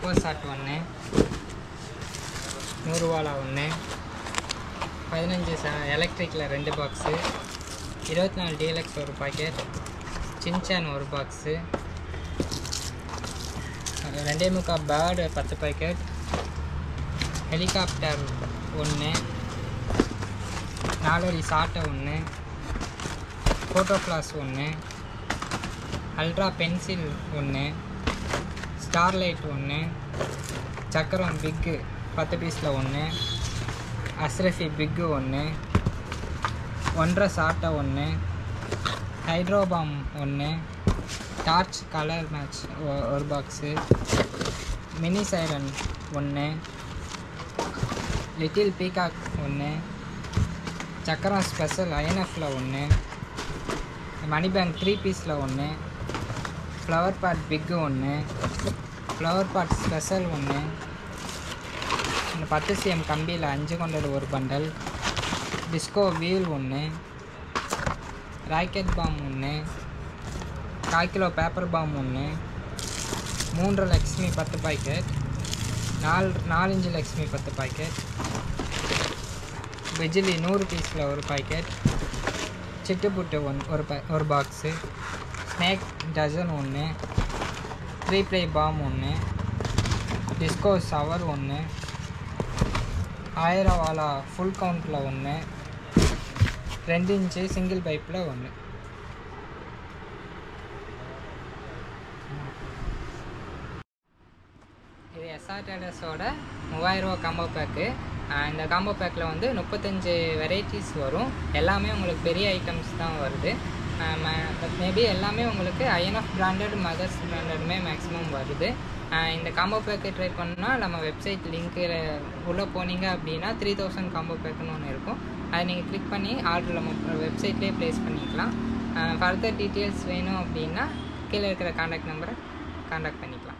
chat ஒன்று நூறுவாலா ஒன்று பதினஞ்சு ச எலக்ட்ரிக்கில் ரெண்டு பாக்ஸு இருபத்தி நாலு டீலக்ஸ் ஒரு பாக்கெட் சின்சான் ஒரு பாக்ஸு ரெண்டே முக்கால் பேர்டு பத்து பாக்கெட் ஹெலிகாப்டர் ஒன்று நாலடி சாட்டை ஒன்று ஃபோட்டோ கிளாஸ் ஒன்று அல்ட்ரா பென்சில் ஒன்று ஸ்டார்லைட் ஒன்று சக்கரம் பிக்கு பத்து பீஸில் ஒன்று அஸ்ரஃபி பிக்கு ஒன்று ஒன்றரை சாட்டை ஒன்று ஹைட்ரோபாம் ஒன்று டார்ச் கலர் மேட்ச் ஒரு பாக்ஸு மினி சைரன் ஒன்று லிட்டில் பீகாக் ஒன்று சக்கரம் ஸ்பெஷல் ஐஎன்எஃப்பில் ஒன்று மணி பேங்க் த்ரீ பீஸில் ஒன்று ஃப்ளவர் பாட் பிக்கு ஒன்று ஃப்ளவர் பாட் ஸ்பெஷல் ஒன்று இந்த பத்து சிஎம் கம்பியில் அஞ்சு கொண்டது ஒரு பண்டல் டிஸ்கோ வீல் ஒன்று ராக்கெட் பாம் ஒன்று கால் கிலோ பேப்பர் பாம் ஒன்று மூன்று லக்ஷ்மி பத்து பாக்கெட் நாலு நாலஞ்சு லக்ஷ்மி பத்து பாக்கெட் பிஜிலி நூறு பீஸில் ஒரு பாக்கெட் சிட்டுப்புட்டு ஒன் ஒரு பா ஒரு பாக்ஸு ஸ்னேக் டசன் ஒன்று த்ரீ ப்ளே பாம் ஒன்று டிஸ்கோ சவர் ஒன்று ஆயிரம் வாலா ஃபுல் கவுண்டில் ஒன்று ரெண்டு இன்ச்சு சிங்கிள் பைப்பில் ஒன்று இது எஸ்ஆர் டேடஸோட மூவாயிரரூவா காம்போ பேக்கு இந்த காம்போ பேக்கில் வந்து முப்பத்தஞ்சு வெரைட்டிஸ் வரும் எல்லாமே உங்களுக்கு பெரிய ஐட்டம்ஸ் தான் வருது மேபி எல்லாமே உங்களுக்கு ஐஎன்எஃப் பிராண்டட் மதர்ஸ் பிராண்டடுமே மேக்ஸிமம் வருது ஆஹ் இந்த காம்போ பேக்கு ட்ரை பண்ணால் நம்ம வெப்சைட் லிங்க்கில் உள்ளே போனீங்க அப்படின்னா த்ரீ தௌசண்ட் காம்போ பேக்குன்னு ஒன்று இருக்கும் அதை நீங்கள் கிளிக் பண்ணி ஆர்டர் நம்ம வெப்சைட்லேயே ப்ளேஸ் பண்ணிக்கலாம் ஃபர்தர் டீட்டெயில்ஸ் வேணும் அப்படின்னா கீழே இருக்கிற காண்டாக்ட் நம்பரை காண்டாக்ட் பண்ணிக்கலாம்